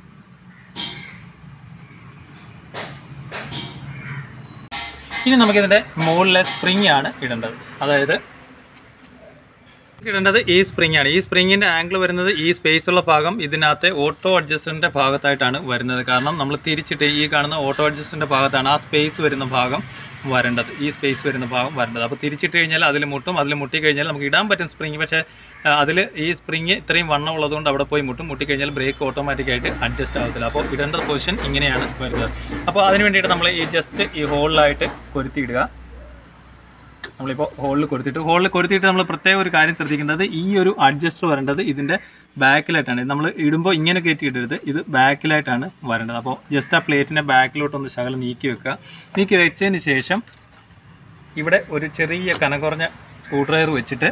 ഇനി നമുക്കിതിൻ്റെ മുകളിലെ സ്പ്രിങ് ആണ് ഇടേണ്ടത് അതായത് ഇടേണ്ടത് ഈ സ്പ്രിംഗ് ആണ് ഈ സ്പ്രിങ്ങിന്റെ ആംഗിൾ വരുന്നത് ഈ സ്പേസ് ഉള്ള ഭാഗം ഇതിനകത്തെ ഓട്ടോ അഡ്ജസ്റ്ററിന്റെ ഭാഗത്തായിട്ടാണ് വരുന്നത് കാരണം നമ്മൾ തിരിച്ചിട്ട് ഈ കാണുന്ന ഓട്ടോ അഡ്ജസ്റ്ററിന്റെ ഭാഗത്താണ് ആ സ്പേസ് വരുന്ന ഭാഗം വരേണ്ടത് ഈ സ്പേസ് വരുന്ന ഭാഗം വരേണ്ടത് അപ്പോൾ തിരിച്ചിട്ട് കഴിഞ്ഞാൽ അതിൽ മുട്ടും അതിൽ മുട്ടി കഴിഞ്ഞാൽ നമുക്ക് ഇടാൻ പറ്റും സ്പ്രിങ് പക്ഷേ അതിൽ ഈ സ്പ്രിങ് ഇത്രയും വണ്ണം ഉള്ളതുകൊണ്ട് അവിടെ പോയി മുട്ടും മുട്ടി കഴിഞ്ഞാൽ ബ്രേക്ക് ഓട്ടോമാറ്റിക്കായിട്ട് അഡ്ജസ്റ്റ് ആകത്തില്ല അപ്പോൾ ഇടേണ്ട പൊസിഷൻ ഇങ്ങനെയാണ് വരുന്നത് അപ്പോൾ അതിന് വേണ്ടിയിട്ട് നമ്മൾ ഈ ജസ്റ്റ് ഈ ഹോളിലായിട്ട് കൊരുത്തിയിടുക നമ്മളിപ്പോൾ ഹോളിൽ കൊടുത്തിട്ട് ഹോളിൽ കൊടുത്തിട്ട് നമ്മൾ പ്രത്യേക ഒരു കാര്യം ശ്രദ്ധിക്കേണ്ടത് ഈ ഒരു അഡ്ജസ്റ്റർ വരേണ്ടത് ഇതിൻ്റെ ബാക്കിലായിട്ടാണ് നമ്മൾ ഇടുമ്പോൾ ഇങ്ങനെ കയറ്റി ഇടരുത് ഇത് ബാക്കിലായിട്ടാണ് വരേണ്ടത് അപ്പോൾ ജസ്റ്റ് ആ പ്ലേറ്റിനെ ബാക്കിലോട്ടൊന്ന് ശകലം നീക്കി വെക്കുക നീക്കി വെച്ചതിന് ശേഷം ഇവിടെ ഒരു ചെറിയ കനകുറഞ്ഞ സ്ക്രൂ ഡ്രൈവർ വെച്ചിട്ട്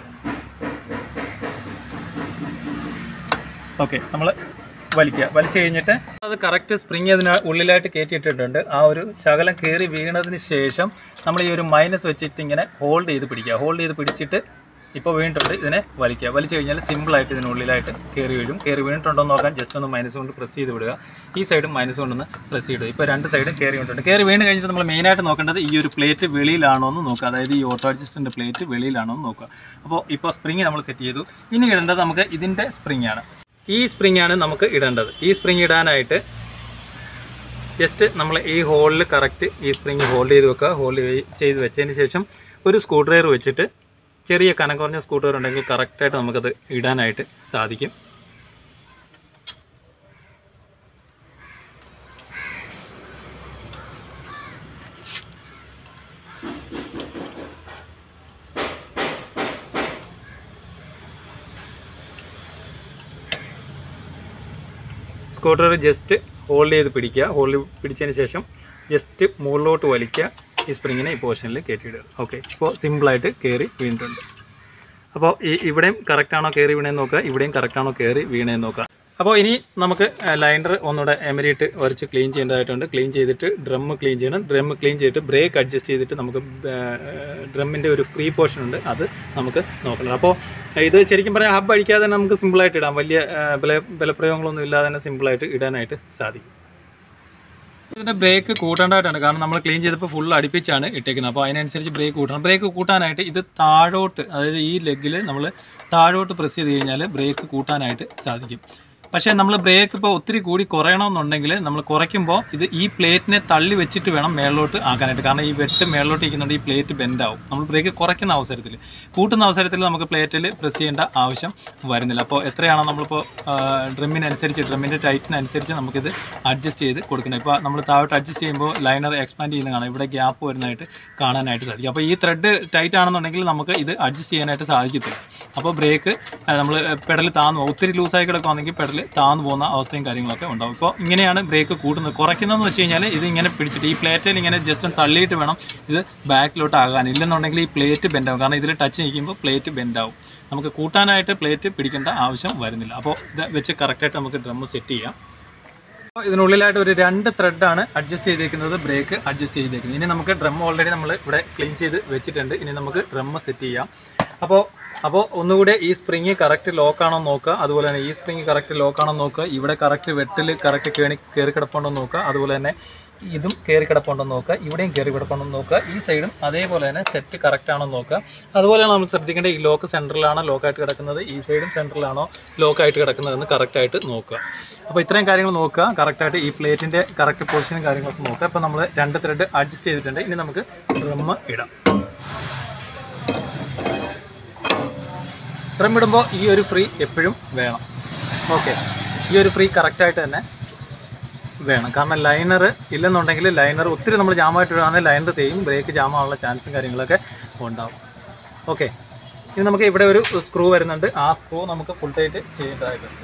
ഓക്കെ നമ്മൾ വലിക്കുക വലിച്ചു കഴിഞ്ഞിട്ട് അത് കറക്റ്റ് സ്പ്രിങ് അതിന് ഉള്ളിലായിട്ട് കയറ്റിയിട്ടിട്ടുണ്ട് ആ ഒരു ശകലം കയറി വീണതിന് ശേഷം നമ്മൾ ഈ ഒരു മൈനസ് വെച്ചിട്ട് ഇങ്ങനെ ഹോൾഡ് ചെയ്ത് പിടിക്കുക ഹോൾഡ് ചെയ്ത് പിടിച്ചിട്ട് ഇപ്പോൾ വീണിട്ടുണ്ട് ഇതിനെ വലിക്കുക വലിച്ചു കഴിഞ്ഞാൽ സിമ്പിളായിട്ട് ഇതിനുള്ളിലായിട്ട് കയറി വീഴും കയറി വീണിട്ടുണ്ടോ എന്ന് നോക്കാൻ ജസ്റ്റ് ഒന്ന് മൈനസ് കൊണ്ട് പ്രസ് ചെയ്ത് വിടുക ഈ സൈഡും മൈനസ് കൊണ്ടൊന്ന് പ്രസ് ചെയ്ത് ഇപ്പോൾ രണ്ട് സൈഡും കയറി വീണിട്ടുണ്ട് കയറി വീണ് കഴിഞ്ഞിട്ട് നമ്മൾ മെയിനായിട്ട് നോക്കേണ്ടത് ഈ ഒരു പ്ലേറ്റ് വെളിയിലാണോ എന്ന് നോക്കുക അതായത് ഈ ഓട്ടോ അഡ്ജസ്റ്റിൻ്റെ പ്ലേറ്റ് വെളിയിലാണോ എന്ന് നോക്കുക അപ്പോൾ ഇപ്പോൾ സ്പ്രിങ് നമ്മൾ സെറ്റ് ചെയ്തു ഇനി ഇടേണ്ടത് നമുക്ക് ഇതിൻ്റെ സ്പ്രിങ് ആണ് ഈ സ്പ്രിങ് ആണ് നമുക്ക് ഇടേണ്ടത് ഈ സ്പ്രിങ് ഇടാനായിട്ട് ജസ്റ്റ് നമ്മൾ ഈ ഹോളിൽ കറക്റ്റ് ഈ സ്പ്രിങ് ഹോൾഡ് ചെയ്ത് വെക്കുക ഹോൾഡ് ചെയ്ത് വെച്ചതിന് ശേഷം ഒരു സ്ക്രൂ ഡ്രൈവർ വെച്ചിട്ട് ചെറിയ കനം കുറഞ്ഞ സ്ക്രൂ ഡ്രൈവർ ഉണ്ടെങ്കിൽ കറക്റ്റായിട്ട് നമുക്കത് ഇടാനായിട്ട് സാധിക്കും സ്ക്രൂ ഡ്രൈവർ ജസ്റ്റ് ഹോൾഡ് ചെയ്ത് പിടിക്കുക ഹോൾഡ് പിടിച്ചതിന് ശേഷം ജസ്റ്റ് മുകളിലോട്ട് വലിക്കുക ഈ സ്പ്രിങ്ങിനെ ഈ പോർഷനിൽ കയറ്റിയിടുക ഓക്കെ ഇപ്പോൾ സിമ്പിളായിട്ട് കയറി വീണിട്ടുണ്ട് അപ്പോൾ ഈ ഇവിടെയും കറക്റ്റാണോ കയറി വീണേന്ന് നോക്കുക ഇവിടെയും കറക്റ്റാണോ കയറി വീണേന്ന് നോക്കുക അപ്പോൾ ഇനി നമുക്ക് ലൈനർ ഒന്നുകൂടെ എമരിയിട്ട് ഉരച്ച് ക്ലീൻ ചെയ്യേണ്ടതായിട്ടുണ്ട് ക്ലീൻ ചെയ്തിട്ട് ഡ്രം ക്ലീൻ ചെയ്യണം ഡ്രം ക്ലീൻ ചെയ്തിട്ട് ബ്രേക്ക് അഡ്ജസ്റ്റ് ചെയ്തിട്ട് നമുക്ക് ഡ്രമ്മിൻ്റെ ഒരു ഫ്രീ പോർഷൻ ഉണ്ട് അത് നമുക്ക് നോക്കണം അപ്പോൾ ഇത് ശരിക്കും പറഞ്ഞാൽ ഹബ് അടിക്കാതെ തന്നെ നമുക്ക് സിമ്പിളായിട്ട് ഇടാം വലിയ ആ, ബല ബലപ്രയോഗങ്ങളൊന്നും ഇല്ലാതെ തന്നെ സിമ്പിളായിട്ട് ഇടാനായിട്ട് സാധിക്കും ഇതിൻ്റെ ബ്രേക്ക് കൂട്ടേണ്ടതായിട്ടാണ് കാരണം നമ്മൾ ക്ലീൻ ചെയ്തപ്പോൾ ഫുൾ അടുപ്പിച്ചാണ് ഇട്ടേക്കുന്നത് അപ്പോൾ അതിനനുസരിച്ച് ബ്രേക്ക് കൂട്ടണം ബ്രേക്ക് കൂട്ടാനായിട്ട് ഇത് താഴോട്ട് അതായത് ഈ ലെഗിൽ നമ്മൾ താഴോട്ട് പ്രസ് ചെയ്ത് കഴിഞ്ഞാൽ ബ്രേക്ക് കൂട്ടാനായിട്ട് സാധിക്കും പക്ഷേ നമ്മൾ ബ്രേക്ക് ഇപ്പോൾ ഒത്തിരി കൂടി കുറയണമെന്നുണ്ടെങ്കിൽ നമ്മൾ കുറയ്ക്കുമ്പോൾ ഇത് ഈ പ്ലേറ്റിനെ തള്ളി വെച്ചിട്ട് വേണം മേളിലോട്ട് ആക്കാനായിട്ട് കാരണം ഈ വെട്ട് മേളിലോട്ട് ഇരിക്കുന്നുണ്ട് ഈ പ്ലേറ്റ് ബെൻഡ് ആവും നമ്മൾ ബ്രേക്ക് കുറയ്ക്കുന്ന അവസരത്തിൽ കൂട്ടുന്ന അവസരത്തിൽ നമുക്ക് പ്ലേറ്റിൽ പ്രസ് ചെയ്യേണ്ട ആവശ്യം വരുന്നില്ല അപ്പോൾ എത്രയാണോ നമ്മളിപ്പോൾ ഡ്രമ്മിനനുസരിച്ച് ഡ്രമ്മിൻ്റെ ടൈറ്റിനനുസരിച്ച് നമുക്കിത് അഡ്ജസ്റ്റ് ചെയ്ത് കൊടുക്കണം ഇപ്പോൾ നമ്മൾ താഴോട്ട് അഡ്ജസ്റ്റ് ചെയ്യുമ്പോൾ ലൈനർ എക്സ്പാൻഡ് ചെയ്യുന്ന കാണാം ഇവിടെ ഗ്യാപ്പ് വരുന്നതായിട്ട് കാണാനായിട്ട് സാധിക്കും അപ്പോൾ ഈ ത്രെഡ് ടൈറ്റ് ആണെന്നുണ്ടെങ്കിൽ നമുക്ക് ഇത് അഡ്ജസ്റ്റ് ചെയ്യാനായിട്ട് സാധിക്കത്തില്ല അപ്പോൾ ബ്രേക്ക് നമ്മൾ പെഡൽ താന്നു പോകും. ഒത്തിരി ലൂസായി കിടക്കുകയാണെങ്കിൽ പെഡൽ താന്നു പോകുന്ന അവസ്ഥയും കാര്യങ്ങളൊക്കെ ഉണ്ടാവും ഇപ്പോൾ ഇങ്ങനെയാണ് ബ്രേക്ക് കൂട്ടുന്നത് കുറയ്ക്കുന്നതെന്ന് വെച്ച് കഴിഞ്ഞാൽ ഇത് ഇങ്ങനെ പിടിച്ചിട്ട് ഈ പ്ലേറ്റിൽ ഇങ്ങനെ ജസ്റ്റ് തള്ളിയിട്ട് വേണം ഇത് ബാക്കിലോട്ട് ആകാൻ ഇല്ലെന്നുണ്ടെങ്കിൽ ഈ പ്ലേറ്റ് ബെൻഡ് ആവും കാരണം ഇതിൽ ടച്ച് ചെയ്യുമ്പോൾ പ്ലേറ്റ് ബെൻഡ് ആവും നമുക്ക് കൂട്ടാനായിട്ട് പ്ലേറ്റ് പിടിക്കേണ്ട ആവശ്യം വരുന്നില്ല അപ്പോൾ ഇത് വെച്ച് കറക്റ്റായിട്ട് നമുക്ക് ഡ്രം സെറ്റ് ചെയ്യാം അപ്പോൾ ഇതിനുള്ളിലായിട്ട് ഒരു രണ്ട് ത്രെഡാണ് അഡ്ജസ്റ്റ് ചെയ്തേക്കുന്നത് ബ്രേക്ക് അഡ്ജസ്റ്റ് ചെയ്തേക്കുന്നത് ഇനി നമുക്ക് ഡ്രം ഓൾറെഡി നമ്മൾ ഇവിടെ ക്ലീൻ ചെയ്ത് വെച്ചിട്ടുണ്ട് ഇനി നമുക്ക് ഡ്രം സെറ്റ് ചെയ്യാം അപ്പോൾ അപ്പോൾ ഒന്നുകൂടെ ഈ സ്പ്രിങ് കറക്റ്റ് ലോക്കാണോ നോക്കുക അതുപോലെ തന്നെ ഈ സ്പ്രിങ് കറക്റ്റ് ലോക്കാണോ നോക്കുക ഇവിടെ കറക്റ്റ് വെട്ടിൽ കറക്റ്റ് കയറി കയറി കിടപ്പുണ്ടോ നോക്കുക അതുപോലെ തന്നെ ഇതും കയറി കിടപ്പുണ്ടോ നോക്കുക ഇവിടെയും കയറി കിടപ്പുണ്ടോ നോക്കുക ഈ സൈഡും അതേപോലെ തന്നെ സെറ്റ് കറക്റ്റ് ആണോ നോക്കുക അതുപോലെയാണ് നമ്മൾ ശ്രദ്ധിക്കേണ്ടത് ഈ ലോക്ക് സെൻറ്ററിലാണോ ലോക്കായിട്ട് കിടക്കുന്നത് ഈ സൈഡും സെൻറ്ററിലാണോ ലോക്കായിട്ട് കിടക്കുന്നതെന്ന് കറക്റ്റായിട്ട് നോക്കുക അപ്പോൾ ഇത്രയും കാര്യങ്ങൾ നോക്കുക കറക്റ്റായിട്ട് ഈ പ്ലേറ്റിൻ്റെ കറക്റ്റ് പൊസിഷനും കാര്യങ്ങളൊക്കെ നോക്കുക അപ്പോൾ നമ്മൾ രണ്ട് ത്രെഡ് അഡ്ജസ്റ്റ് ചെയ്തിട്ടുണ്ട് ഇനി നമുക്ക് ഡ്രം ഇടാം ഡ്രം ഇടുമ്പോൾ ഈ ഒരു ഫ്രീ എപ്പോഴും വേണം ഓക്കെ ഈ ഒരു ഫ്രീ കറക്റ്റായിട്ട് തന്നെ വേണം കാരണം ലൈനർ ഇല്ലെന്നുണ്ടെങ്കിൽ ലൈനർ ഒത്തിരി നമ്മൾ ജാമായിട്ട് ഇടുകയാണെങ്കിൽ ലൈനർ തേയും ബ്രേക്ക് ജാമാനുള്ള ചാൻസും കാര്യങ്ങളൊക്കെ ഉണ്ടാവും ഓക്കെ ഇനി നമുക്ക് ഇവിടെ ഒരു സ്ക്രൂ വരുന്നുണ്ട് ആ സ്ക്രൂ നമുക്ക് ഫുൾ ടൈറ്റ് ചെയ്യേണ്ടതായിട്ടുണ്ട്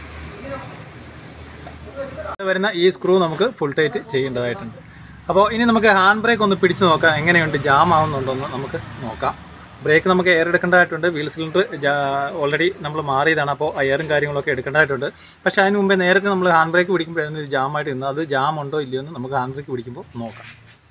ഇവിടെ വരുന്ന ഈ സ്ക്രൂ നമുക്ക് ഫുൾ ടൈറ്റ് ചെയ്യേണ്ടതായിട്ടുണ്ട് അപ്പോൾ ഇനി നമുക്ക് ഹാൻഡ് ബ്രേക്ക് ഒന്ന് പിടിച്ച് നോക്കാം എങ്ങനെയുണ്ട് ജാം ആവുന്നുണ്ടോ എന്ന് നമുക്ക് നോക്കാം ബ്രേക്ക് നമുക്ക് എയർ എടുക്കേണ്ടതായിട്ടുണ്ട് വീൽ സിലിണ്ടർ ഓൾറെഡി നമ്മൾ മാറിയതാണ് അപ്പോൾ എയറും കാര്യങ്ങളൊക്കെ എടുക്കേണ്ടതായിട്ടുണ്ട് പക്ഷേ അതിന് മുമ്പേ നേരത്തെ നമ്മൾ ഹാൻഡ് ബ്രേക്ക് പിടിക്കുമ്പോഴായിരുന്നു ഇത് ജാമായിട്ട് ഇരുന്നത് അത് ജാം ഉണ്ടോ ഇല്ലയോ എന്ന് നമുക്ക് ഹാൻഡ് ബ്രേക്ക് പിടിക്കുമ്പോൾ നോക്കാം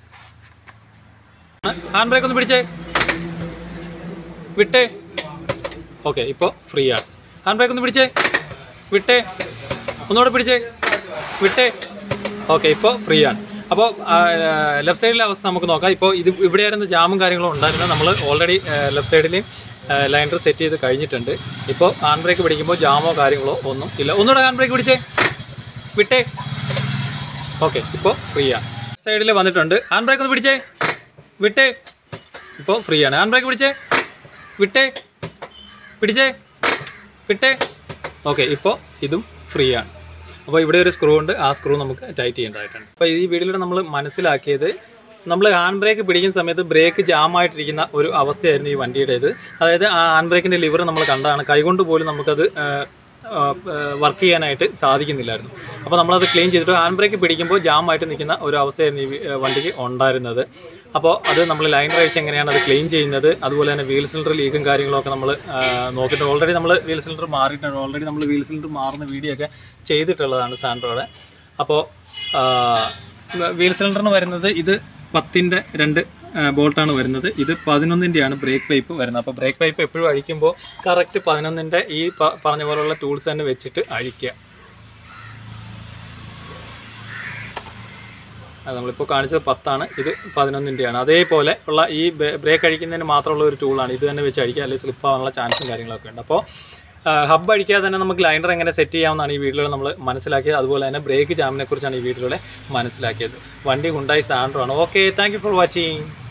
ഹാൻഡ് ബ്രേക്ക് ഒന്ന് പിടിച്ചേ വിട്ടേ ഓക്കെ ഇപ്പോൾ ഫ്രീ ആണ് ഹാൻഡ് ബ്രേക്ക് ഒന്ന് പിടിച്ചേ വിട്ടേ ഒന്നുകൂടെ പിടിച്ചേ വിട്ടേ ഓക്കെ ഇപ്പോൾ ഫ്രീ ആണ് അപ്പോൾ ലെഫ്റ്റ് സൈഡിലെ അവസ്ഥ നമുക്ക് നോക്കാം ഇപ്പോൾ ഇത് ഇവിടെയായിരുന്നു ജാമും കാര്യങ്ങളും ഉണ്ടായിരുന്നത് നമ്മൾ ഓൾറെഡി ലെഫ്റ്റ് സൈഡിൽ ലൈനർ സെറ്റ് ചെയ്ത് കഴിഞ്ഞിട്ടുണ്ട് ഇപ്പോൾ ഹാൻഡ് ബ്രേക്ക് പിടിക്കുമ്പോൾ ജാമോ കാര്യങ്ങളോ ഒന്നും ഇല്ല ഒന്നുകൂടെ ഹാൻഡ് ബ്രേക്ക് പിടിച്ചേ വിട്ടേ ഓക്കെ ഇപ്പോൾ ഫ്രീ ആണ് സൈഡിൽ വന്നിട്ടുണ്ട് ഹാൻഡ് ബ്രേക്ക് ഒന്ന് പിടിച്ചേ വിട്ടേ ഇപ്പോൾ ഫ്രീ ആണ് ഹാൻഡ് ബ്രേക്ക് പിടിച്ചേ വിട്ടേ പിടിച്ചേ വിട്ടേ ഓക്കെ ഇപ്പോൾ ഇതും ഫ്രീ ആണ് അപ്പോൾ ഇവിടെ ഒരു സ്ക്രൂ ഉണ്ട് ആ സ്ക്രൂ നമുക്ക് ടൈറ്റ് ചെയ്യേണ്ടതായിട്ടുണ്ട് അപ്പോൾ ഈ വീഡിയോയിൽ നമ്മൾ മനസ്സിലാക്കിയത് നമ്മൾ ഹാൻഡ് ബ്രേക്ക് പിടിക്കുന്ന സമയത്ത് ബ്രേക്ക് ജാം ആയിട്ടിരിക്കുന്ന ഒരു അവസ്ഥയായിരുന്നു ഈ വണ്ടിയുടേത് അതായത് ആ ഹാൻഡ് ബ്രേക്കിൻ്റെ ലിവർ നമ്മൾ കണ്ടതാണ് കൈകൊണ്ട് പോലും നമുക്കത് വർക്ക് ചെയ്യാനായിട്ട് സാധിക്കുന്നില്ലായിരുന്നു അപ്പോൾ നമ്മളത് ക്ലീൻ ചെയ്തിട്ട് ഹാൻഡ് ബ്രേക്ക് പിടിക്കുമ്പോൾ ജാം ആയിട്ട് നിൽക്കുന്ന ഒരു അവസ്ഥയായിരുന്നു ഈ വി- ഏഹ് വണ്ടിക്ക് ഉണ്ടായിരുന്നത് അപ്പോൾ അത് നമ്മൾ ലൈൻ റൈസ് എങ്ങനെയാണ് അത് ക്ലീൻ ചെയ്യുന്നത് അതുപോലെ തന്നെ വീൽ സിലിണ്ടർ ലീക്കും കാര്യങ്ങളൊക്കെ നമ്മൾ നോക്കിയിട്ട് ഓൾറെഡി നമ്മൾ വീൽ സിലിണ്ടർ മാറിയിട്ടുണ്ട് ഓൾറെഡി നമ്മൾ വീൽ സിലിണ്ടർ മാറുന്ന വീഡിയോ ഒക്കെ ചെയ്തിട്ടുള്ളതാണ് സാൻഡ്രോയുടെ അപ്പോൾ വീൽ സിലിണ്ടറിന് വരുന്നത് ഇത് പത്തിൻ്റെ രണ്ട് ബോൾട്ടാണ് വരുന്നത് ഇത് പതിനൊന്നിൻ്റെയാണ് ബ്രേക്ക് പൈപ്പ് വരുന്നത് അപ്പോൾ ബ്രേക്ക് പൈപ്പ് എപ്പോഴും അഴിക്കുമ്പോൾ കറക്റ്റ് പതിനൊന്നിൻ്റെ ഈ പ- പറഞ്ഞ പോലുള്ള ടൂൾസ് തന്നെ വെച്ചിട്ട് അഴിക്കുക അത് നമ്മളിപ്പോൾ കാണിച്ചത് പത്താണ് ഇത് പതിനൊന്നിൻ്റെയാണ് അതേപോലെ ഉള്ള ഈ ബ്രേക്ക് അഴിക്കുന്നതിന് മാത്രമുള്ള ഒരു ടൂളാണ് ഇത് തന്നെ വെച്ച് അഴിക്കുക അല്ലെങ്കിൽ സ്ലിപ്പ് ആവാനുള്ള ചാൻസും കാര്യങ്ങളൊക്കെ ഉണ്ട് അപ്പോൾ ഹബ്ബ് അടിക്കാതെ തന്നെ നമുക്ക് ലൈനർ എങ്ങനെ സെറ്റ് ചെയ്യാമെന്നാണ് ഈ വീഡിയോയിൽ നമ്മൾ മനസ്സിലാക്കിയത് അതുപോലെ തന്നെ ബ്രേക്ക് ജാമിനെ കുറിച്ചാണ് ഈ വീഡിയോയിലൂടെ മനസ്സിലാക്കിയത് വണ്ടി ഉണ്ടായി സാൻഡ്രോ ആണ് okay thank you for watching